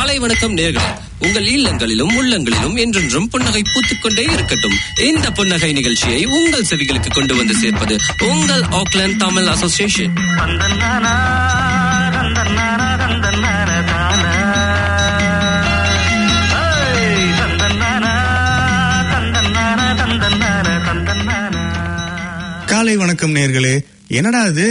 காலை வணக்கம் நேர்களே உங்கள் இல்லங்களிலும் உள்ளங்களிலும் என்றென்றும் புன்னகை பூத்துக்கொண்டே இருக்கட்டும் இந்த புன்னகை நிகழ்ச்சியை உங்கள் செவிகளுக்கு கொண்டு வந்து சேர்ப்பது உங்கள் ஆக்லாந்து தமிழ் அசோசியேஷன் தந்தன்னானா, தந்தன்னானா, தந்தன்னானா, தானா. ஏய், தந்தன்னானா, தந்தன்னானா, தந்தன்னானா, தந்தன்னானா. காலை வணக்கம் நேர்களே என்னடா இது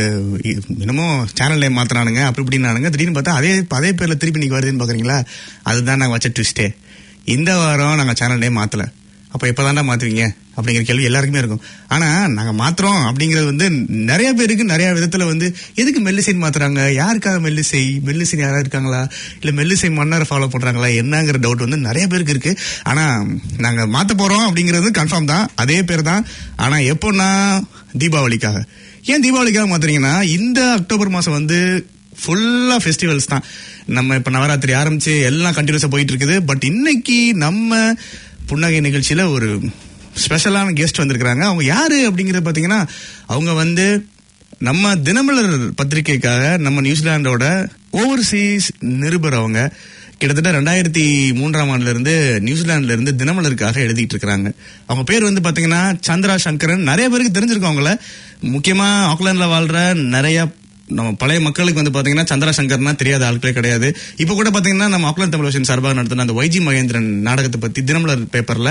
இ- என்னமோ சேனல் நேம் மாத்துறானுங்க அப்படி இப்படின்னானுங்க திடீர்னு பார்த்தா அதே அதே பேர்ல திருப்பி நீங்க வருதுன்னு பாக்குறீங்களா அதுதான் நாங்க வச்ச ட்விஸ்டே இந்த வாரம் நாங்க சேனல் நேம் மாத்தல அப்ப எப்பதான்டா மாத்துவீங்க அப்படிங்கிற கேள்வி எல்லாருக்குமே இருக்கும் ஆனா நாங்க மாத்துறோம் அப்படிங்கிறது வந்து நிறைய பேருக்கு நிறைய விதத்துல வந்து எதுக்கு மெல்லிசைன்னு மாத்துறாங்க யாருக்காக மெல்லிசை மெல்லிசை யாரா இருக்காங்களா இல்ல மெல்லிசை மன்னரை ஃபாலோ பண்றாங்களா என்னங்கிற டவுட் வந்து நிறைய பேருக்கு இருக்கு ஆனா நாங்க மாத்த போறோம் அப்படிங்கிறது கன்ஃபார்ம் தான் அதே பேர் தான் ஆனா எப்போன்னா தீபாவளிக்காக ஏன் தீபாவளிக்காக மாத்துறீங்கன்னா இந்த அக்டோபர் மாசம் வந்து ஃபுல்லா ஃபெஸ்டிவல்ஸ் தான் நம்ம இப்ப நவராத்திரி ஆரம்பிச்சு எல்லாம் கண்டினியூஸா போயிட்டு இருக்குது பட் இன்னைக்கு நம்ம புன்னகை நிகழ்ச்சியில ஒரு ஸ்பெஷலான கெஸ்ட் வந்திருக்கிறாங்க அவங்க யாரு அப்படிங்கறது பாத்தீங்கன்னா அவங்க வந்து நம்ம தினமலர் பத்திரிகைக்காக நம்ம நியூசிலாந்தோட ஓவர்சீஸ் நிருபர் அவங்க கிட்டத்தட்ட ரெண்டாயிரத்தி மூன்றாம் ஆண்டுல இருந்து நியூசிலாந்துல இருந்து தினமலருக்காக எழுதிட்டு இருக்கிறாங்க அவங்க பேர் வந்து பாத்தீங்கன்னா சந்திரா சங்கரன் நிறைய பேருக்கு தெரிஞ்சிருக்கும் அவங்கள முக்கியமா ஆக்லாண்ட்ல வாழ்ற நிறைய நம்ம பழைய மக்களுக்கு வந்து பாத்தீங்கன்னா சந்திரா சங்கர்னா தெரியாத ஆட்களே கிடையாது இப்ப கூட பாத்தீங்கன்னா நம்ம ஆக்லாந்து தமிழ் விஷன் சார்பாக நடத்தின அந்த வைஜி மகேந்திரன் நாடகத்தை பத்தி தினமலர் பேப்பர்ல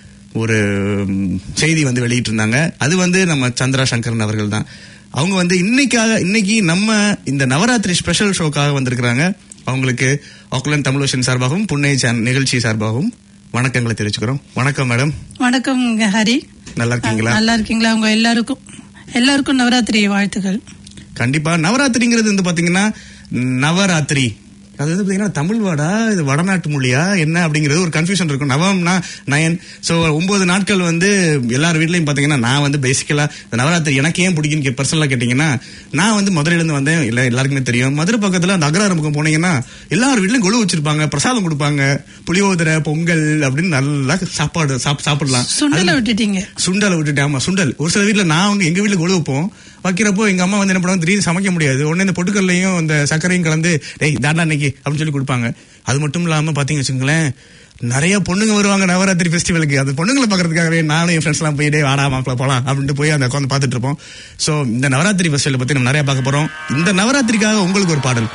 ஒரு ம், செய்தி வந்து வெளியிட்டு இருந்தாங்க அது வந்து நம்ம சந்திரா சங்கரன் அவர்கள் தான் அவங்க வந்து இன்னைக்காக இன்னைக்கு நம்ம இந்த நவராத்திரி ஸ்பெஷல் ஷோக்காக வந்திருக்கிறாங்க அவங்களுக்கு ஆக்லாந்து தமிழ் விஷன் சார்பாகவும் புன்னை சேனல் நிகழ்ச்சி சார்பாகவும் வணக்கங்களை தெரிவிச்சுக்கிறோம் வணக்கம் மேடம் வணக்கம் ஹரி நல்லா இருக்கீங்களா நல்லா இருக்கீங்களா உங்க எல்லாருக்கும் எல்லாருக்கும் நவராத்திரி வாழ்த்துக்கள் கண்டிப்பா நவராத்திரிங்கிறது வந்து பாத்தீங்கன்னா நவராத்திரி அது வந்து பாத்தீங்கன்னா தமிழ் வாடா இது வடநாட்டு மொழியா என்ன அப்படிங்கிறது ஒரு கன்ஃபியூஷன் இருக்கும் நவம்னா நயன் சோ ஒன்பது நாட்கள் வந்து எல்லார் வீட்லயும் பாத்தீங்கன்னா நான் வந்து பேசிக்கலா இந்த நவராத்திரி எனக்கு ஏன் பிடிக்குன்னு பர்சனலா கேட்டீங்கன்னா நான் வந்து மதுரையில இருந்து வந்தேன் இல்ல எல்லாருக்குமே தெரியும் மதுரை பக்கத்துல அந்த அக்ராரம் பக்கம் போனீங்கன்னா எல்லார் வீட்லயும் கொழு வச்சிருப்பாங்க பிரசாதம் கொடுப்பாங்க புளியோதரை பொங்கல் அப்படின்னு நல்லா சாப்பாடு சாப்- சாப்பிடலாம் சுண்டலை விட்டுட்டீங்க சுண்டலை விட்டுட்டு ஆமா சுண்டல் ஒரு சில வீட்ல நான் வந்து எங்க வீட்ல கொழு வைப்போம் வைக்கிறப்போ எங்க அம்மா வந்து என்ன பண்ணுவாங்க திடீர்னு சமைக்க முடியாது உடனே இந்த பொட்டுக்கல்லையும் இந்த சர்க்கரையும் கலந்து டேய் தாண்டா இன்னைக்கு அப்படின்னு சொல்லி கொடுப்பாங்க அது மட்டும் இல்லாம பாத்தீங்க வச்சுங்களேன் நிறைய பொண்ணுங்க வருவாங்க நவராத்திரி ஃபெஸ்டிவலுக்கு அந்த பொண்ணுங்களை பாக்குறதுக்காகவே நானும் என் ஃப்ரெண்ட்ஸ் எல்லாம் போய் டேய் வாடா மாப்பிள போலாம் அப்படின்ட்டு போய் அந்த உட்காந்து பார்த்துட்டு இருப்போம் சோ இந்த நவராத்திரி ஃபெஸ்டிவல் பத்தி நம்ம நிறைய பார்க்க போறோம் இந்த நவராத்திரிக்காக உங்களுக்கு ஒரு பாடல்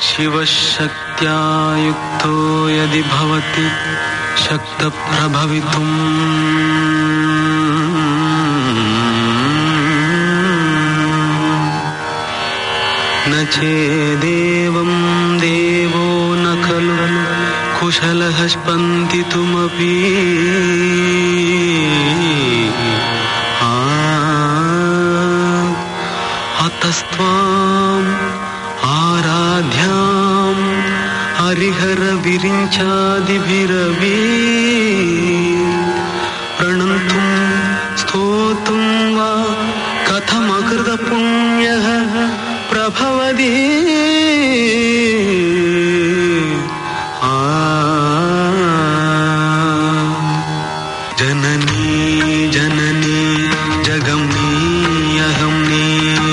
शिवशक्त्या युक्तो यदि भवति शक्तप्रभवितुम् न चेदेवं देवो न खलु कुशलः स्पन्दितुमपि आ अतस्त्वाम् आराध्याम् हरिहरविरिञ्चादिभिरवी प्रणन्तुम् स्तोतुम् वा कथमकृतपुण्यः प्रभवति आ जननी जननी जगमनी अहमनी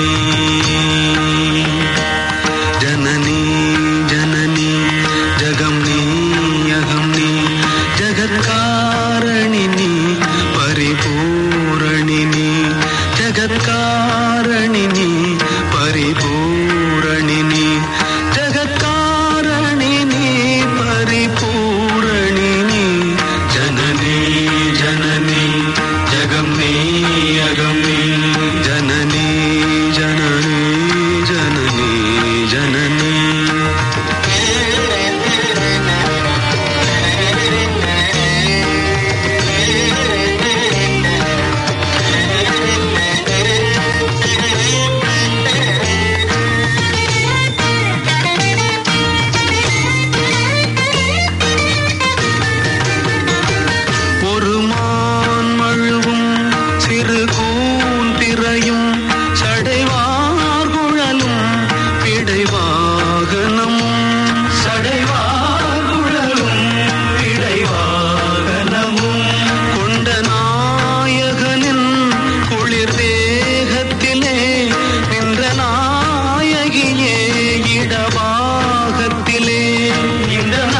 जननी जननी जगमनी अहमनी जगत्कारणिनी परिपूरणिनी जगत्कारणिनी परिपूरणिनी जगत्कारणिनी परिपूरणिनी जननी जननी जगमनी अगमनी जननी जननी जननी जननी ஒரு மான் மழுவும் சிறு கூந்திரையும் சடைவார்குழலும் பிடைவாகனமும் சடைவார்குழலும் பிடைவாகனமும் கொண்ட நாயகனின் குளிர் தேகத்திலே நின்ற நாயகியே இடபாகத்திலே இந்த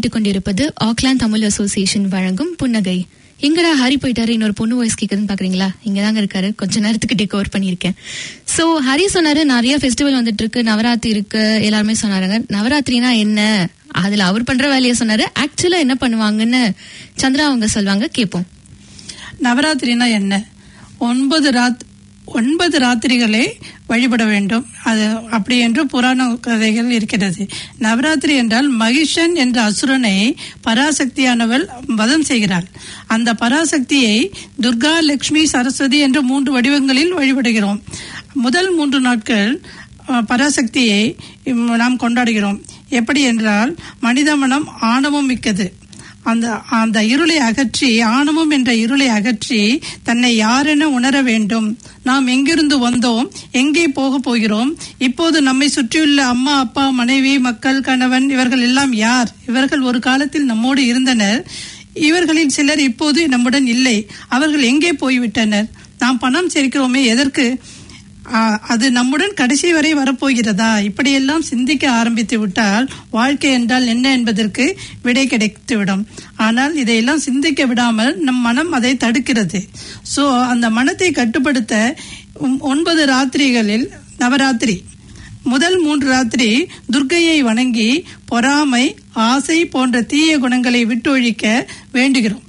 கேட்டுக்கொண்டிருப்பது ஆக்லாந்து தமிழ் அசோசியேஷன் வழங்கும் புன்னகை எங்கடா ஹரி போயிட்டாரு இன்னொரு பொண்ணு வாய்ஸ் கேக்குதுன்னு பாக்குறீங்களா இங்கதாங்க இருக்காரு கொஞ்ச நேரத்துக்கு டேக் ஓவர் பண்ணிருக்கேன் சோ ஹரி சொன்னாரு நிறைய ஃபெஸ்டிவல் வந்துட்டு இருக்கு நவராத்திரி இருக்கு எல்லாருமே சொன்னாருங்க நவராத்திரினா என்ன அதுல அவர் பண்ற வேலையை சொன்னாரு ஆக்சுவலா என்ன பண்ணுவாங்கன்னு சந்திரா அவங்க சொல்லுவாங்க கேட்போம் நவராத்திரினா என்ன ஒன்பது ராத் ஒன்பது ராத்திரிகளை வழிபட வேண்டும் அது அப்படி என்று புராண கதைகள் இருக்கிறது நவராத்திரி என்றால் மகிஷன் என்ற அசுரனை பராசக்தியானவள் வதம் செய்கிறாள் அந்த பராசக்தியை துர்கா லட்சுமி சரஸ்வதி என்ற மூன்று வடிவங்களில் வழிபடுகிறோம் முதல் மூன்று நாட்கள் அஹ், பராசக்தியை உம், நாம் கொண்டாடுகிறோம் எப்படி என்றால் மனித மனம் ஆணவம் மிக்கது அந்த அந்த இருளை அகற்றி ஆணவம் என்ற இருளை அகற்றி தன்னை யாரென உணர வேண்டும் நாம் எங்கிருந்து வந்தோம் எங்கே போக போகிறோம் இப்போது நம்மை சுற்றியுள்ள அம்மா அப்பா மனைவி மக்கள் கணவன் இவர்கள் எல்லாம் யார் இவர்கள் ஒரு காலத்தில் நம்மோடு இருந்தனர் இவர்களில் சிலர் இப்போது நம்முடன் இல்லை அவர்கள் எங்கே போய்விட்டனர் நாம் பணம் சேர்க்கிறோமே எதற்கு ஆ, அது நம்முடன் கடைசி வரை வரப்போகிறதா இப்படியெல்லாம் சிந்திக்க ஆரம்பித்து விட்டால் வாழ்க்கை என்றால் என்ன என்பதற்கு விடை கிடைத்துவிடும் ஆனால் இதையெல்லாம் சிந்திக்க விடாமல் நம் மனம் அதை தடுக்கிறது சோ அந்த மனத்தை கட்டுப்படுத்த ஒம்- ஒன்பது ராத்திரிகளில் நவராத்திரி முதல் மூன்று ராத்திரி துர்க்கையை வணங்கி பொறாமை ஆசை போன்ற தீய குணங்களை விட்டொழிக்க வேண்டுகிறோம்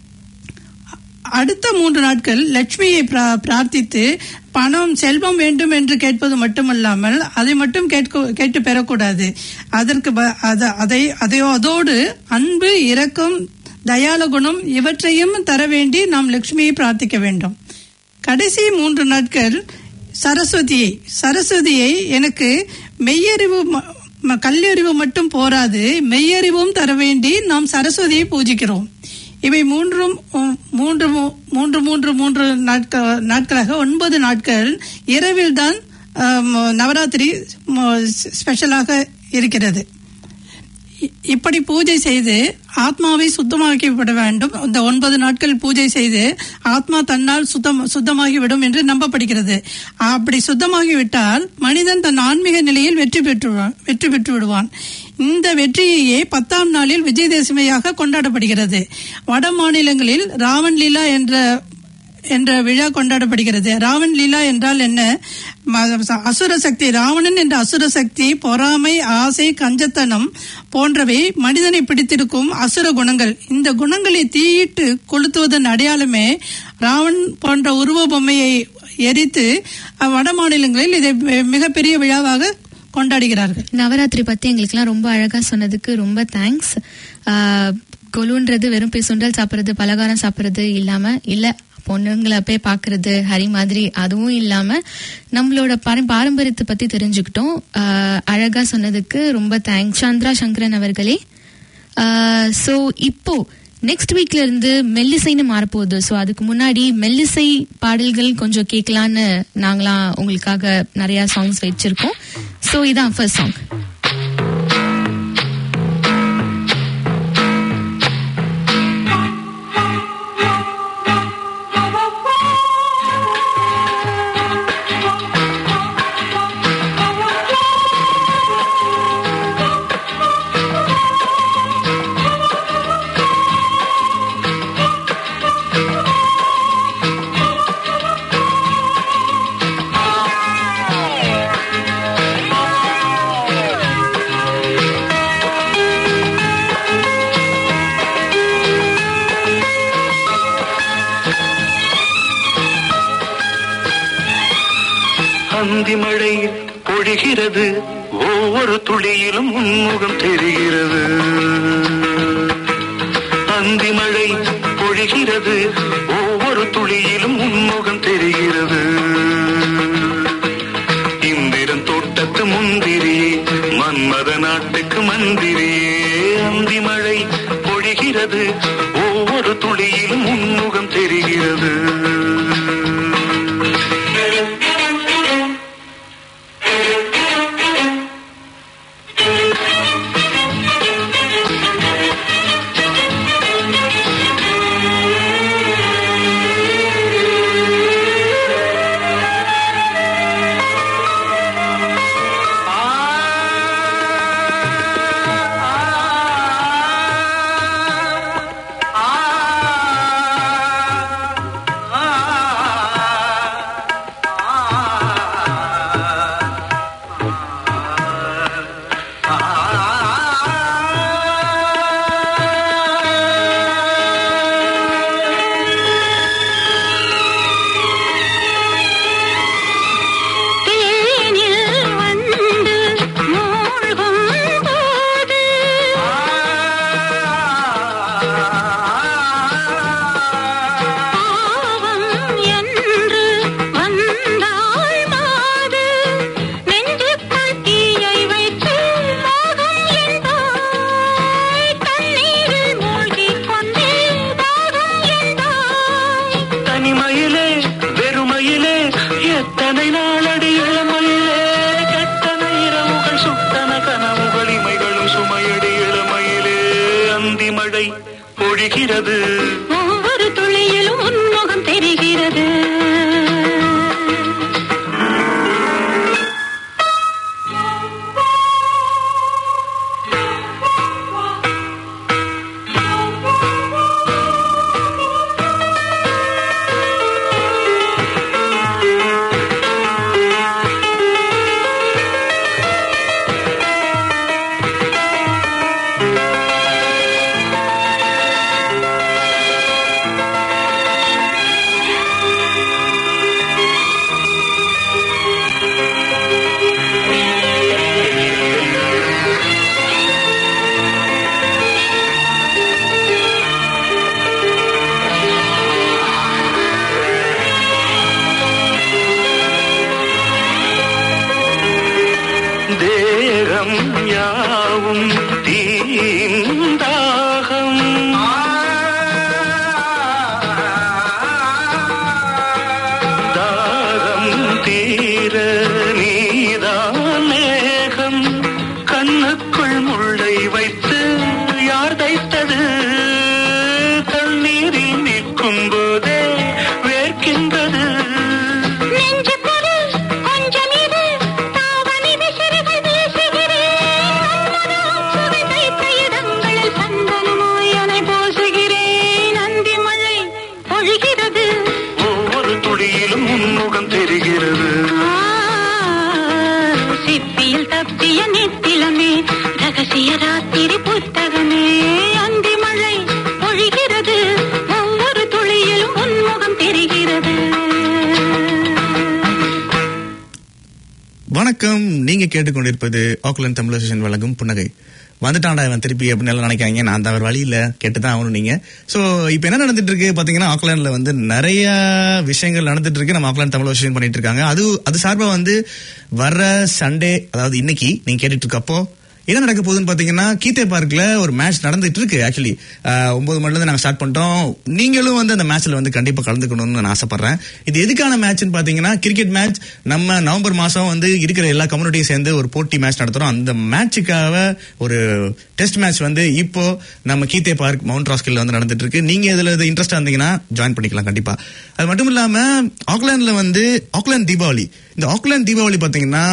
அடுத்த மூன்று நாட்கள் லட்சுமியை பிரா- பிரார்த்தித்து பணம் செல்வம் வேண்டும் என்று கேட்பது மட்டுமல்லாமல் அதை மட்டும் கேட்க கேட்டு பெறக்கூடாது அதற்கு ப- அத- அதை அதையோ அதோடு அன்பு இரக்கம் தயால குணம் இவற்றையும் தர வேண்டி நாம் லட்சுமியை பிரார்த்திக்க வேண்டும் கடைசி மூன்று நாட்கள் சரஸ்வதியை சரஸ்வதியை எனக்கு மெய்யறிவு ம- ம- கல்லறிவு மட்டும் போராது மெய்யறிவும் தர வேண்டி நாம் சரஸ்வதியை பூஜிக்கிறோம் இவை மூன்றும் உம், மூன்று மூ- மூன்று மூன்று மூன்று நாட்கள் நாட்களாக ஒன்பது நாட்கள் இரவில் தான் நவராத்திரி ம- ஸ்பெஷலாக இருக்கிறது இ- இப்படி பூஜை செய்து ஆத்மாவை சுத்தமாக்கி விட வேண்டும் இந்த ஒன்பது நாட்கள் பூஜை செய்து ஆத்மா தன்னால் சுத்தம் சுத்தமாகிவிடும் என்று நம்பப்படுகிறது அப்படி சுத்தமாகி விட்டால் மனிதன் தன் ஆன்மீக நிலையில் வெற்றி பெற்று வெற்றி பெற்று விடுவான் இந்த வெற்றியையே பத்தாம் நாளில் விஜயதசமியாக கொண்டாடப்படுகிறது வட மாநிலங்களில் ராவன் லீலா என்ற என்ற விழா கொண்டாடப்படுகிறது ராவன் லீலா என்றால் என்ன ம- அசுர சக்தி ராவணன் என்ற அசுர சக்தி பொறாமை ஆசை கஞ்சத்தனம் போன்றவை மனிதனை பிடித்திருக்கும் அசுர குணங்கள் இந்த குணங்களை தீயிட்டு கொளுத்துவதன் அடையாளமே ராவன் போன்ற உருவ பொம்மையை எரித்து அஹ், வட மாநிலங்களில் இதை மி- மிகப்பெரிய விழாவாக கொண்டாடுகிறார்கள் நவராத்திரி பத்தி எங்களுக்குலாம் ரொம்ப அழகா சொன்னதுக்கு ரொம்ப தேங்க்ஸ் கொலுன்றது வெறும் போய் சுண்டல் சாப்பிடுறது பலகாரம் சாப்பிடுறது இல்லாம இல்ல பொண்ணுங்களை போய் பாக்குறது ஹரி மாதிரி அதுவும் இல்லாம நம்மளோட பார- பாரம்பரியத்தை பத்தி தெரிஞ்சுக்கிட்டோம் ஆஹ் அழகா சொன்னதுக்கு ரொம்ப தேங்க்ஸ் சந்திரா சங்கரன் அவர்களே ஸோ இப்போ நெக்ஸ்ட் வீக்ல இருந்து மெல்லிசைன்னு மாறப்போகுது ஸோ அதுக்கு முன்னாடி மெல்லிசை பாடல்கள் கொஞ்சம் கேட்கலான்னு நாங்களாம் உங்களுக்காக நிறைய சாங்ஸ் வச்சிருக்கோம் ஸோ இதான் ஃபர்ஸ்ட் சாங் அந்தி மழை பொழிகிறது ஒவ்வொரு துளியிலும் உன்முகம் தெரிகிறது அந்தி மழை பொழிகிறது ஒவ்வொரு துளியிலும் உன்முகம் தெரிகிறது இந்திரன் தோட்டத்து முந்திரியே மன்மத நாட்டுக்கு மந்திரியே அந்தி மழை பொழிகிறது ஒவ்வொரு துளியிலும் உன்முகம் தெரிகிறது தனிமையிலே வெறுமையிலே எத்தனை நாளடி இளமையிலே கெட்டன இரவுகள் சுட்டன கனவுகள் இமைகளும் சுமையடி இளமையிலே அந்தி மழை பொழிகிறது ஒவ்வொரு துளியிலும் உன்முகம் தெரிகிறது தேகம் யாவும் தீந்தாகம் தாகம் தீர நீதான் மேகம் கண்ணுக்குள் முள்ளை வைத்து யார் தைத்தது தண்ணீரில் நிற்கும் போதே வேர்க்கின்றது நெஞ்சுக்குரு கொஞ்சம் இரு தாவணி விசிறிகள் வீசுகிறேன் சுவை தைத்த இடங்களில் சந்தனமாய் அலை போசுகிறேன் அந்தி மழை பொழிகிறது ஒவ்வொரு துளியிலும் உன்முகம் தெரிகிறது ஆ, சிப்பியில் தப்பிய நித்திலமே ரகசிய ராத்திரி புத்தகமே அந்தி மழை பொழிகிறது ஒவ்வொரு துளியிலும் உன்முகம் தெரிகிறது வணக்கம் நீங்க கேட்டுக்கொண்டிருப்பது ஆக்லாந்து தமிழ் அசோசியேஷன் வழங்கும் புன்னகை வந்துட்டான்டா இவன் திருப்பி அப்படின்னு எல்லாம் நினைக்காங்க நான் தான் அவர் வழியில கேட்டுதான் ஆகணும் நீங்க சோ இப்போ என்ன நடந்துட்டு இருக்கு பாத்தீங்கன்னா ஆக்லாண்ட்ல வந்து நிறைய விஷயங்கள் நடந்துட்டு இருக்கு நம்ம ஆக்லாந்து தமிழ் அசோசியேஷன் பண்ணிட்டு இருக்காங்க அது அது சார்பா வந்து வர்ற சண்டே அதாவது இன்னைக்கு நீங்க கேட்டுட்டு இருக்கப்போ என்ன நடக்க போகுதுன்னு பாத்தீங்கன்னா கீத்தே பார்க்ல ஒரு மேட்ச் நடந்துட்டு இருக்கு ஆக்சுவலி ஒன்பது மணில இருந்து நாங்க ஸ்டார்ட் பண்றோம் நீங்களும் வந்து அந்த மேட்ச்ல வந்து கண்டிப்பா கலந்துக்கணும்னு நான் ஆசைப்படுறேன் இது எதுக்கான மேட்ச்னு பாத்தீங்கன்னா கிரிக்கெட் மேட்ச் நம்ம நவம்பர் மாசம் வந்து இருக்கிற எல்லா கம்யூனிட்டியும் சேர்ந்து ஒரு போட்டி மேட்ச் நடத்துறோம் அந்த மேட்சுக்காக ஒரு டெஸ்ட் மேட்ச் வந்து இப்போ நம்ம கீத்தே பார்க் மவுண்ட் ராஸ்கில் வந்து நடந்துட்டு இருக்கு நீங்க இதுல இன்ட்ரெஸ்டா இருந்தீங்கன்னா ஜாயின் பண்ணிக்கலாம் கண்டிப்பா அது மட்டும் இல்லாம ஆக்லாண்ட்ல வந்து ஆக்லாந்து தீபாவளி இந்த ஆக்லாந்து தீபாவளி பாத்தீங்கன்னா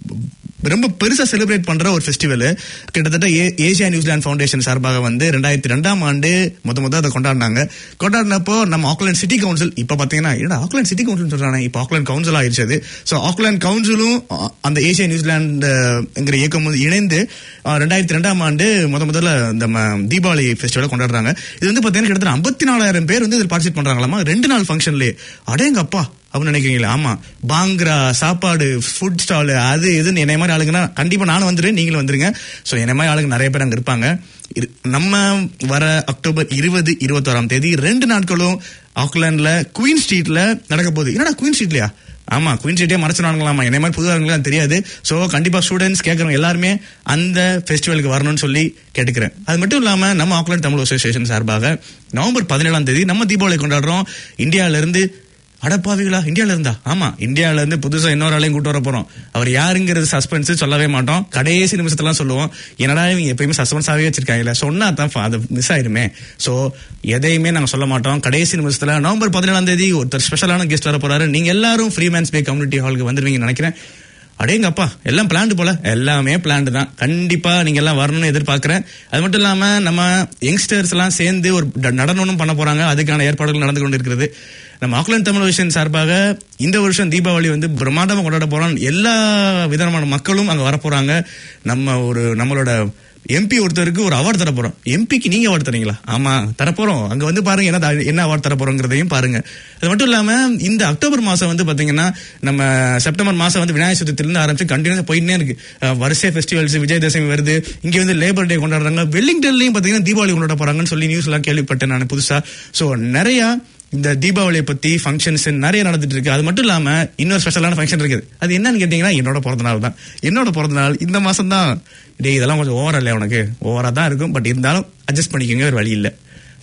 ரொம்ப பெருசா செலிப்ரேட் பண்ற ஒரு ஃபெஸ்டிவல் கிட்டத்தட்ட ஏ- ஏசியா நியூசிலாந்து ஃபவுண்டேஷன் சார்பாக வந்து ரெண்டாயிரத்தி ரெண்டாம் ஆண்டு முத முத அதை கொண்டாடினாங்க கொண்டாடினப்போ நம்ம ஆக்லாந்து சிட்டி கவுன்சில் இப்ப பாத்தீங்கன்னா என்னடா ஆக்லாந்து சிட்டி கவுன்சில் சொல்றானே இப்ப ஆக்லாந்து கவுன்சில் ஆயிருச்சு அது சோ ஆக்லாந்து கவுன்சிலும் அ- அந்த ஏசியா நியூசிலாந்துங்கிற இயக்கம் வந்து இணைந்து அ, ரெண்டாயிரத்தி ரெண்டாம் ஆண்டு முத முதல்ல இந்த ம- தீபாவளி ஃபெஸ்டிவலை கொண்டாடுறாங்க இது வந்து பாத்தீங்கன்னா கிட்டத்தட்ட ஐம்பத்தி நாலாயிரம் பேர் வந்து இதில் பார்ட்டிசிபேட் பண்றாங்களாமா ரெண்டு நாள் ஃபங்க்ஷன்லயே அடேங்க அப்பா அப்படின்னு நினைக்கிறீங்களா ஆமா பாங்க்ரா சாப்பாடு ஃபுட் ஸ்டால் அது இதுன்னு என்னை மாதிரி ஆளுங்கன்னா கண்டிப்பா நானும் வந்துடுறேன் நீங்களும் வந்துருங்க ஸோ என்னை மாதிரி ஆளுங்க நிறைய பேர் அங்க இருப்பாங்க இரு- நம்ம வர அக்டோபர் இருபது இருபத்தோராம் தேதி ரெண்டு நாட்களும் ஆக்லாண்ட்ல குயின் ஸ்ட்ரீட்ல நடக்க போகுது என்னடா குயின் ஸ்ட்ரீட்லயா ஆமா குயின் ஸ்ட்ரீட்டே மறைச்சினாங்களாமா என்னை மாதிரி புதுவாங்களுக்கு தெரியாது ஸோ கண்டிப்பா ஸ்டூடெண்ட்ஸ் கேட்கறவங்க எல்லாருமே அந்த ஃபெஸ்டிவலுக்கு வரணும்னு சொல்லி கேட்டுக்கிறேன் அது மட்டும் இல்லாம நம்ம ஆக்லாந்து தமிழ் அசோசியேஷன் சார்பாக நவம்பர் பதினேழாம் தேதி நம்ம தீபாவளி கொண்டாடுறோம் இந்தியால இருந்து அடப்பாவிகளா இந்தியால இருந்தா ஆமா இந்தியால இருந்து புதுசா இன்னொரு ஆளையும் கூட்டு வர போறோம் அவர் யாருங்கிறது சஸ்பென்ஸ் சொல்லவே மாட்டோம் கடைசி நிமிஷத்துலாம் சொல்லுவோம் என்னடா இவங்க எப்பயுமே சஸ்பென்ஸாவே வச்சிருக்காங்கல்ல சொன்னா தான் ஃப- அது மிஸ் ஆயிருமே சோ எதையுமே நாங்க சொல்ல மாட்டோம் கடைசி நிமிஷத்துல நவம்பர் பதினேழாம் தேதி ஒருத்தர் ஸ்பெஷலான கெஸ்ட் வர போறாரு நீங்க எல்லாரும் ஃப்ரீ மேன்ஸ் பே கம்யூனிட்டி ஹாலுக்கு வந்துருவீங்கன்னு நினைக்கிறேன் அடேங்கப்பா எல்லாம் பிளான்டு போல எல்லாமே பிளான்டு தான் கண்டிப்பா நீங்க எல்லாம் வரணும்னு எதிர்பார்க்கிறேன் அது மட்டும் இல்லாம நம்ம யங்ஸ்டர்ஸ் எல்லாம் சேர்ந்து ஒரு ட- நடனமும் பண்ண போறாங்க அதுக்கான ஏற்பாடுகள் நடந்து கொண்டு இருக்கிறது நம்ம ஆக்லாந்து தமிழ் விஷன் சார்பாக இந்த வருஷம் தீபாவளி வந்து பிரம்மாண்டமா கொண்டாட போறோம் எல்லா விதமான மக்களும் அங்க வர போறாங்க நம்ம ஒரு நம்மளோட எம்பி ஒருத்தருக்கு ஒரு அவார்டு தர போறோம் எம்பிக்கு நீங்க அவார்டு தரீங்களா ஆமா தரப்போறோம் அங்க வந்து பாருங்க என்ன த- என்ன அவார்டு தர போறோங்கிறதையும் பாருங்க அது மட்டும் இல்லாம இந்த அக்டோபர் மாசம் வந்து பாத்தீங்கன்னா நம்ம செப்டம்பர் மாசம் வந்து விநாயகர் சதுர்த்தில இருந்து ஆரம்பிச்சு கண்டினியூஸ் போயிட்டே இருக்கு அஹ் வரிசை ஃபெஸ்டிவல்ஸ் விஜயதசமி வருது இங்க வந்து லேபர் டே கொண்டாடுறாங்க வெல்லிங்டன்லயும் பாத்தீங்கன்னா தீபாவளி கொண்டாட போறாங்கன்னு சொல்லி நியூஸ் எல்லாம் கேள்விப்பட்டேன் நான் புதுசா சோ நிறைய இந்த தீபாவளியை பத்தி ஃபங்க்ஷன்ஸ் நிறைய நடந்துட்டு இருக்கு அது மட்டும் இல்லாம இன்னொரு ஸ்பெஷலான ஃபங்க்ஷன் இருக்குது அது என்னன்னு கேட்டீங்கன்னா என்னோட பிறந்த நாள் தான் என்னோட பிறந்த நாள் இந்த மாசம் தான் டேய் இதெல்லாம் கொஞ்சம் ஓவரா இல்லையா உனக்கு ஓவரா தான் இருக்கும் பட் இருந்தாலும் அட்ஜஸ்ட் பண்ணிக்கோங்க ஒரு வழி இல்ல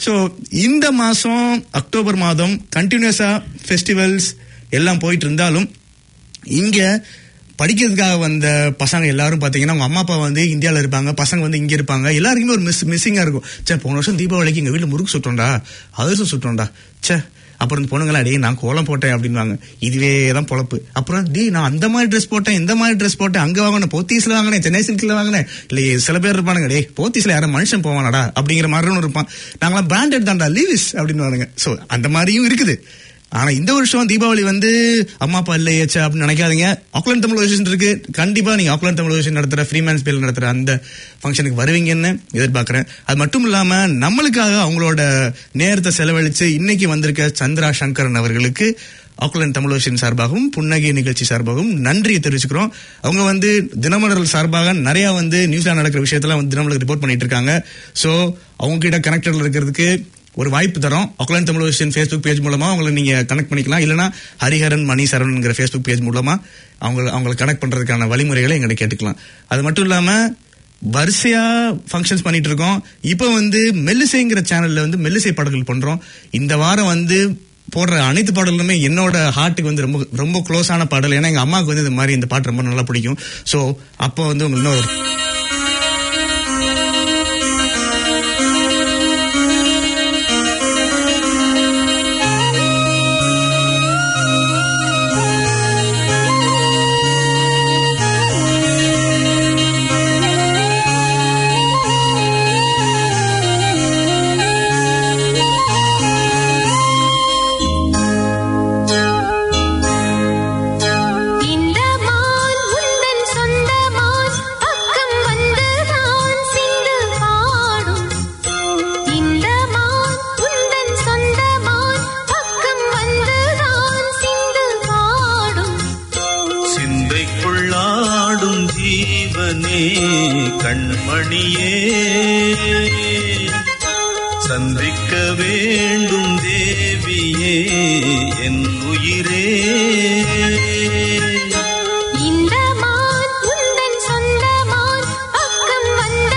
ஸோ இந்த மாசம் அக்டோபர் மாதம் கண்டினியூஸா ஃபெஸ்டிவல்ஸ் எல்லாம் போயிட்டு இருந்தாலும் இங்க படிக்கிறதுக்காக வந்த பசங்க எல்லாரும் பாத்தீங்கன்னா அவங்க அம்மா அப்பா வந்து இந்தியால இருப்பாங்க பசங்க வந்து இங்க இருப்பாங்க எல்லாருக்குமே ஒரு மிஸ் மிஸ்ஸிங்கா இருக்கும் சே போன வருஷம் தீபாவளிக்கு எங்க வீட்டுல முறுக்கு சுட்டோம்டா அதிரசம் சுட்டோம்டா ச்சே அப்புறம் இந்த பொண்ணுங்களா டேய் நான் கோலம் போட்டேன் அப்படின்வாங்க இதுவே தான் பொழப்பு அப்புறம் டேய் நான் அந்த மாதிரி ட்ரெஸ் போட்டேன் இந்த மாதிரி ட்ரெஸ் போட்டேன் அங்க வாங்கினேன் போத்தீஸ்ல வாங்கினேன் சென்னை சில்க்ல வாங்கினேன் இல்ல சில பேர் இருப்பானுங்க டேய் போத்தீஸ்ல யாரும் மனுஷன் போவானடா அப்படிங்கிற மாதிரி ஒன்று இருப்பான் நாங்களாம் பிராண்டட் தான்டா லீவிஸ் அப்படின்னு சோ அந்த மாதிரியும் இருக்குது ஆனா இந்த வருஷம் தீபாவளி வந்து அம்மா அப்பா இல்லையாச்சா அப்படின்னு நினைக்காதீங்க ஆக்லாண்ட் தமிழ் விஷன் இருக்கு கண்டிப்பா நீங்க ஆக்லாண்ட் தமிழ் விஷன் நடத்துற ஃப்ரீமேன்ஸ் பேல் நடத்துற அந்த ஃபங்க்ஷனுக்கு வருவீங்கன்னு எதிர்பார்க்கறேன் அது மட்டும் இல்லாம நம்மளுக்காக அவங்களோட நேரத்தை செலவழிச்சு இன்னைக்கு வந்திருக்க சந்திரா சங்கரன் அவர்களுக்கு ஆக்லாண்ட் தமிழோஷன் சார்பாகவும் புன்னகை நிகழ்ச்சி சார்பாகவும் நன்றியை தெரிவிச்சுக்கிறோம் அவங்க வந்து தினமலர் சார்பாக நிறைய வந்து நியூஸ்ல நடக்கிற விஷயத்தெல்லாம் வந்து தினமலருக்கு ரிப்போர்ட் பண்ணிட்டு இருக்காங்க சோ அவங்க கிட்ட கனெக்டட்ல இருக்கிறதுக்கு ஒரு வாய்ப்பு தரோம் ஆக்லாண்ட் தமிழோஷன் ஃபேஸ்புக் பேஜ் மூலமா அவங்களை நீங்க கனெக்ட் பண்ணிக்கலாம் இல்லனா ஹரிஹரன் மணி சரவணங்கிற ஃபேஸ்புக் பேஜ் மூலமா அவங்க அவங்களை கனெக்ட் பண்றதுக்கான வழிமுறைகளை எங்கிட்ட கேட்டுக்கலாம் அது மட்டும் இல்லாம வரிசையா ஃபங்க்ஷன்ஸ் பண்ணிட்டு இருக்கோம் இப்போ வந்து மெல்லிசைங்கிற சேனல்ல வந்து மெல்லிசை பாடல்கள் பண்றோம் இந்த வாரம் வந்து போடுற அனைத்து பாடல்களுமே என்னோட ஹார்ட்டுக்கு வந்து ரொம்ப ரொம்ப க்ளோஸான பாடல் ஏன்னா எங்க அம்மாவுக்கு வந்து இந்த மாதிரி இந்த பாட்டு ரொம்ப நல்லா பிடிக்கும் ஸோ அப்போ வந்து உங்களுக்கு இன்னொரு இந்த மான் உந்தன் சொந்த மான் பக்கம் வந்து தான் சிந்து பாடும் இந்த மான் உந்தன் சொந்த மான் பக்கம் வந்து தான் சிந்து பாடும் சிந்தைக்குள்ளாடும் ஜீவனே கண்மணியே சந்திக்க வேண்டும் தேவியே என் உயிரே இந்த மான் உந்தன் சொந்த மான் பக்கம் வந்த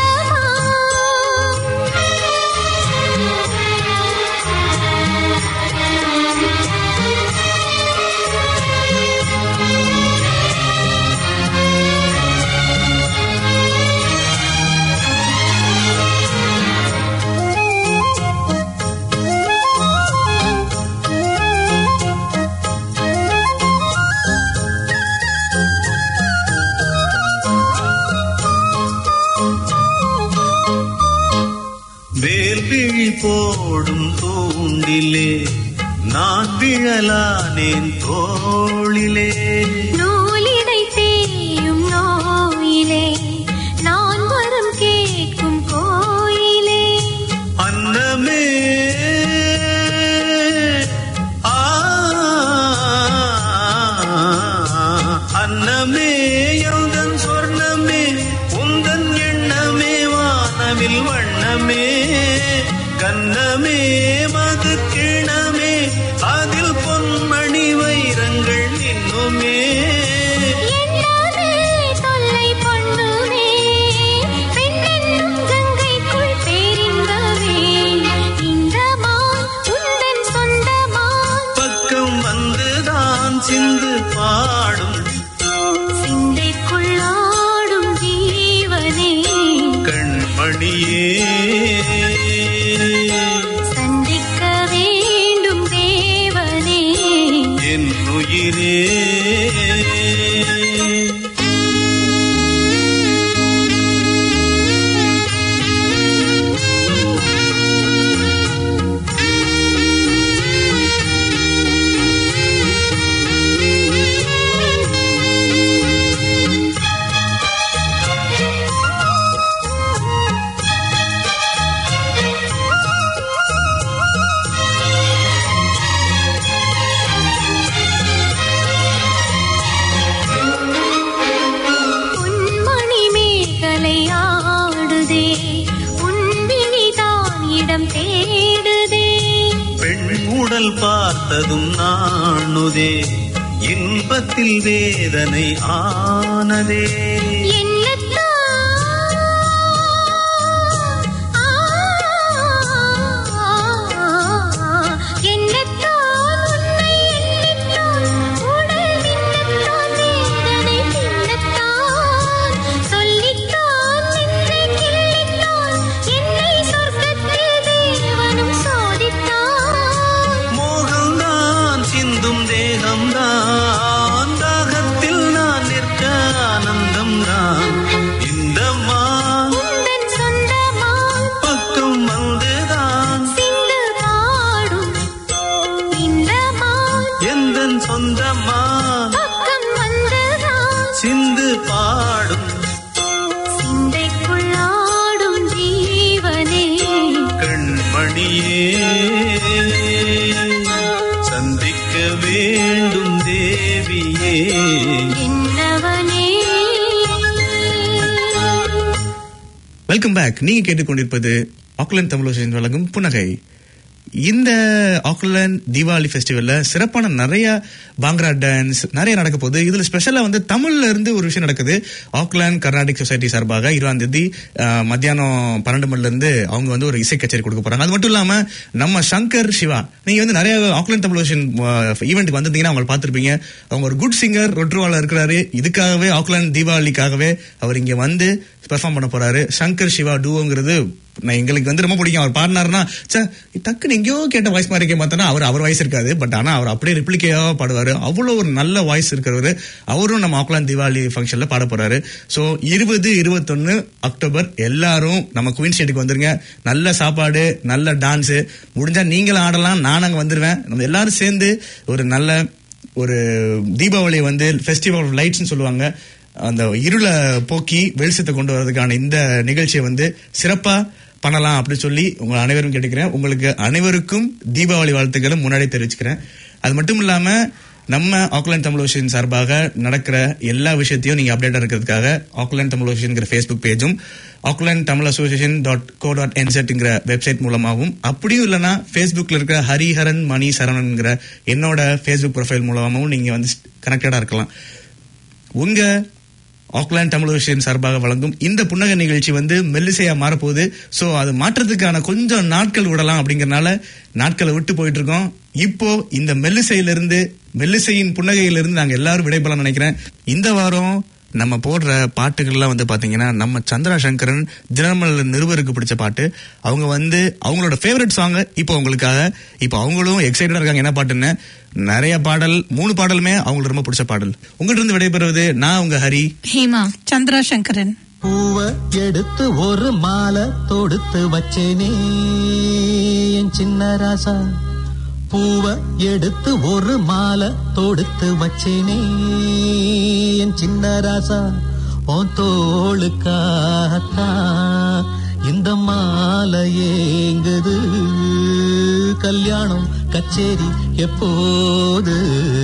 வேல்விழி போடும் தூண்டிலே நான் விழலானேன் தோளிலே நூலிடை தேயும் நோயிலே நான் வரம் கேட்கும் கோயிலே அன்னமே ஆ, அன்னமே எந்தன் சொர்ணமே உந்தன் எண்ணமே வானவில் வண்ணமே கண்ணமே மது கிணமே அதில் பொன்மணி வைரங்கள் இன்னுமே என்னமே தொல்லை பண்ணுமே பெண்ணென்னும் கங்கைக்குள் பேரின்பமே இந்த மான் உந்தன் சொந்த மான் பக்கம் வந்துதான் சிந்து பாடும் சிந்தைக்குள்ளாடும் ஜீவனே கண்மணியே சந்திக்க வேண்டும் தேவனே என் உயிரே பொன்மணி மேகலை ஆடுதே உன்விழிதான் இடம் தேடுதே பெண் உடல் பார்த்ததும் நாணுதே இன்பத்தில் வேதனை ஆனதே என்னத்தான் ஆ எந்தன் சொந்தம்மா பக்கம் வந்துதான் சிந்து பாடும் சிந்தைக்குள்ளாடும் ஜீவனே கண்மணியே சந்திக்க வேண்டும் தேவியே என்னவனே வெல்கம் பேக் நீங்க கேட்டுக்கொண்டிருப்பது ஆக்லாந்து தமிழ் வழங்கும் புனகை இந்த ஆக்லாந்து தீபாவளி ஃபெஸ்டிவல்ல சிறப்பான நிறைய பாங்க்ரா டான்ஸ் நிறைய நடக்க போகுது இதுல ஸ்பெஷலா வந்து தமிழ்ல இருந்து ஒரு விஷயம் நடக்குது ஆக்லாந்து கர்நாடிக் சொசைட்டி சார்பாக இருபதாம் தேதி அஹ், மத்தியானம் பன்னெண்டு மணில இருந்து அவங்க வந்து ஒரு இசை கச்சேரி கொடுக்க போறாங்க அது மட்டும் இல்லாம நம்ம சங்கர் சிவா நீங்க வந்து நிறைய ஆக்லாந்து தமிழ் ஈவெண்ட்டுக்கு வந்திருந்தீங்கன்னா அவங்க பார்த்திருப்பீங்க அவங்க ஒரு குட் சிங்கர் ரொட்ருவால இருக்கிறாரு இதுக்காகவே ஆக்லாந்து தீபாவளிக்காகவே அவர் இங்க வந்து பெர்ஃபார்ம் பண்ண போறாரு சங்கர் சிவா டூவோங்கிறது நான் எங்களுக்கு வந்து ரொம்ப பிடிக்கும் அவர் பாடினாருன்னா ச்சே டக்குன்னு எங்கேயோ கேட்ட வாய்ஸ் மாதிரி இருக்க பார்த்தோன்னா அவர் அவர் வாய்ஸ் இருக்காது பட் ஆனா அவர் அப்படியே ரிப்ளிகேவா பாடுவாரு அவ்வளோ ஒரு நல்ல வாய்ஸ் இருக்கிறவரு அவரும் நம்ம ஆக்லாந்து தீபாவளி ஃபங்க்ஷன்ல பாட போறாரு ஸோ இருபது இருபத்தொன்னு அக்டோபர் எல்லாரும் நம்ம குயின் ஸ்டேட்டுக்கு வந்துருங்க நல்ல சாப்பாடு நல்ல டான்ஸ் முடிஞ்சா நீங்களும் ஆடலாம் நான் அங்க வந்துருவேன் நம்ம எல்லாரும் சேர்ந்து ஒரு நல்ல ஒரு தீபாவளி வந்து ஃபெஸ்டிவல் ஆஃப் லைட்ஸ்னு சொல்லுவாங்க அந்த இருளை போக்கி வெளிச்சத்தை கொண்டு வரதுக்கான இந்த நிகழ்ச்சியை வந்து சிறப்பா பண்ணலாம் அப்படின்னு சொல்லி உங்க அனைவரும் கேட்டுக்கிறேன் உங்களுக்கு அனைவருக்கும் தீபாவளி வாழ்த்துக்களை முன்னாடி தெரிவிச்சுக்கிறேன் அது மட்டும் இல்லாம நம்ம ஆக்லாந்து தமிழ் விஷயம் சார்பாக நடக்கிற எல்லா விஷயத்தையும் நீங்க அப்டேட்டா இருக்கிறதுக்காக ஆக்லாந்து தமிழ் விஷயங்கிற ஃபேஸ்புக் பேஜும் Auckland Tamil association dot co dot என்செட்ங்கிற வெப்சைட் மூலமாகவும் அப்படியும் இல்லைன்னா ஃபேஸ்புக்ல இருக்கிற ஹரிஹரன் மணி சரவணன்ங்கிற என்னோட ஃபேஸ்புக் ப்ரொஃபைல் மூலமாகவும் நீங்க வந்து கனெக்டடா இருக்கலாம் உங்க ஆக்லாந்து தமிழ் விஷயம் சார்பாக வழங்கும் இந்த புன்னகை நிகழ்ச்சி வந்து மெல்லிசையா மாறப்போகுது சோ அது மாற்றத்துக்கான கொஞ்சம் நாட்கள் விடலாம் அப்படிங்கறனால நாட்களை விட்டு போயிட்டு இருக்கோம் இப்போ இந்த மெல்லிசையிலிருந்து மெல்லிசையின் புன்னகையிலிருந்து நாங்க எல்லாரும் விடைபெறலாம் நினைக்கிறேன் இந்த வாரம் நம்ம போடுற பாட்டுகள்லாம் வந்து பாத்தீங்கன்னா நம்ம சந்திரா சங்கரன் தினமல் நிருபருக்கு பிடிச்ச பாட்டு அவங்க வந்து அவங்களோட ஃபேவரட் சாங் இப்போ உங்களுக்காக இப்போ அவங்களும் எக்ஸைட்டடா இருக்காங்க என்ன பாட்டுன்னு நிறைய பாடல் மூணு பாடலுமே அவங்களுக்கு ரொம்ப பிடிச்ச பாடல் உங்கள்ட்ட இருந்து விடைபெறுவது நான் உங்க ஹரி ஹேமா சந்திரா சங்கரன் பூவ எடுத்து ஒரு மாலை தொடுத்து வச்சேனே என் சின்ன ராசா பூவ எடுத்து ஒரு மாலை தொடுத்து வச்சேனே என் சின்ன ராசா உன் தோளுக்காகத்தான் இந்த மாலை ஏங்குது கல்யாணம் கச்சேரி எப்போது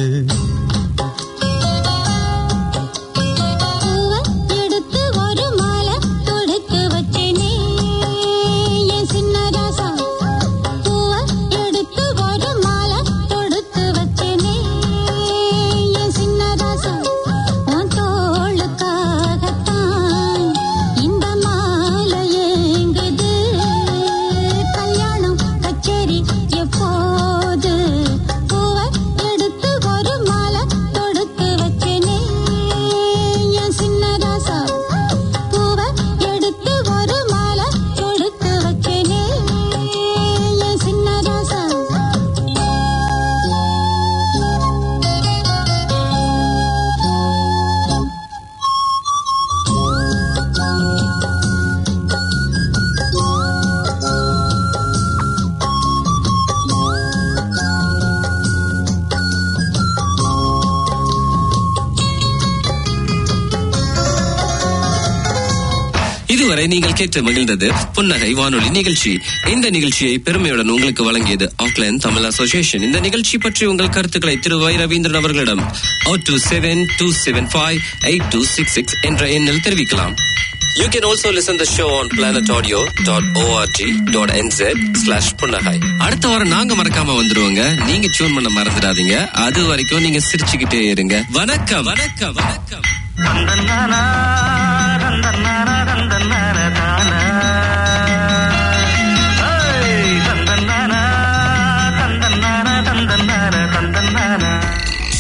பூவ எடுத்து ஒரு மாலை தொடுத்து வச்சேனே என் சின்ன ராசா பூவ எடுத்து ஒரு மாலை தொடுத்து வச்சேனே என் சின்ன ராசா உன் தோளுக்காகத்தான் இந்த மாலை ஏங்குது கல்யாணம் கச்சேரி எப்போது பூவ எடுத்து ஒரு மாலை தொடுத்து வச்சேனே என் சின்ன ராசா பூவ எடுத்து ஒரு மாலை தொடுத்து வச்சேனே என் சின்ன ராசா இதுவரை நீங்கள் கேட்டு மகிழ்ந்தது புன்னகை வானொலி நிகழ்ச்சி இந்த நிகழ்ச்சியை பெருமையுடன் உங்களுக்கு வழங்கியது ஆக்லாந்து தமிழ் அசோசியேஷன் இந்த நிகழ்ச்சி பற்றி உங்கள் கருத்துக்களை திரு வை ரவீந்திரன் அவர்களிடம் two seven two seven five eight two six six என்ற எண்ணில் தெரிவிக்கலாம் You can also listen the show on planetaudio.org.nz slash புன்னகை அடுத்த வாரம் நாங்க மறக்காம வந்துருவோங்க நீங்க டியூன் பண்ண மறந்துடாதீங்க அது வரைக்கும் நீங்க சிரிச்சுக்கிட்டே இருங்க வணக்கம் வணக்கம் வணக்கம் தந்தன்னானா தந்தன்னானா தந்தன்னானா